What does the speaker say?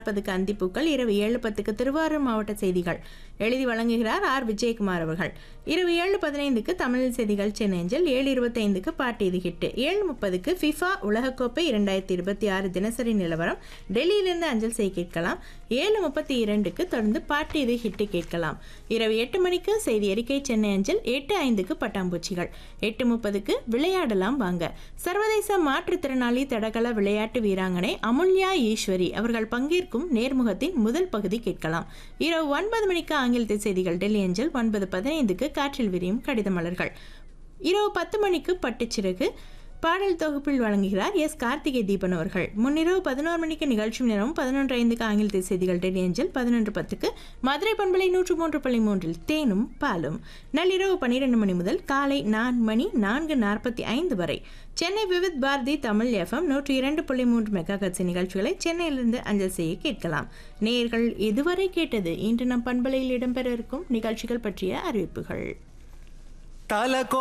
பத்துக்கு அந்திப்பூக்கள் இரவு ஏழு பத்துக்கு திருவாரூர் மாவட்ட செய்திகள் எழுதி வழங்குகிறார் ஆர் விஜயகுமார் அவர்கள் இரவு ஏழு பதினைந்துக்கு தமிழ் செய்திகள் சென்னேஞ்சல் ஏழு இருபத்தைந்துக்கு பாட்டு இது ஹிட்டு ஏழு முப்பதுக்கு ஃபிஃபா உலகக்கோப்பை இரண்டாயிரத்தி இருபத்தி ஆறு தினசரி நிலவரம் டெல்லியிலிருந்து அஞ்சல் செய்ய கேட்கலாம் ஏழு முப்பத்தி இரண்டுக்கு தொடர்ந்து பாட்டு இது ஹிட்டு கேட்கலாம் இரவு எட்டு மணிக்கு செய்தி அறிக்கை சென்னை அஞ்சல் எட்டு ஐந்துக்கு பட்டாம்பூச்சிகள் எட்டு முப்பதுக்கு விளையாடலாம் வாங்க சர்வதேச மாற்றுத்திறனாளி தடகள விளையாட்டு வீராங்கனை அமுல்யா ஈஸ்வரி அவர்கள் பங்கேற்கும் நேர்முகத்தின் முதல் பகுதி கேட்கலாம் இரவு ஒன்பது மணிக்கு ஆங்கிலத்தில் செய்திகள் டெல்லி அஞ்சல் ஒன்பது பதினைந்துக்கு காற்றில் விரியும் கடித மலர்கள் இரவு பத்து மணிக்கு பட்டுச்சிறகு பாடல் தொகுப்பில் வழங்குகிறார் எஸ் கார்த்திகை தீபன் அவர்கள் முன்னிரவு பதினோரு மணிக்கு நிகழ்ச்சி நேரம் பதினொன்று ஐந்துக்கு ஆங்கிலத்தில் செய்திகள் டெல்லி அஞ்சல் பதினொன்று பத்துக்கு மதுரை பண்பலை நூற்று மூன்று புள்ளி மூன்றில் தேனும் பாலும் நள்ளிரவு பன்னிரெண்டு மணி முதல் காலை நான்கு மணி நான்கு நாற்பத்தி ஐந்து வரை சென்னை விவித் பாரதி தமிழ் எஃப்எம் நூற்றி இரண்டு புள்ளி மூன்று மெகா கட்சி நிகழ்ச்சிகளை சென்னையிலிருந்து அஞ்சல் செய்ய கேட்கலாம் நேர்கள் இதுவரை கேட்டது இன்று நம் பண்பலையில் இடம்பெற இருக்கும் நிகழ்ச்சிகள் பற்றிய அறிவிப்புகள் தலகோ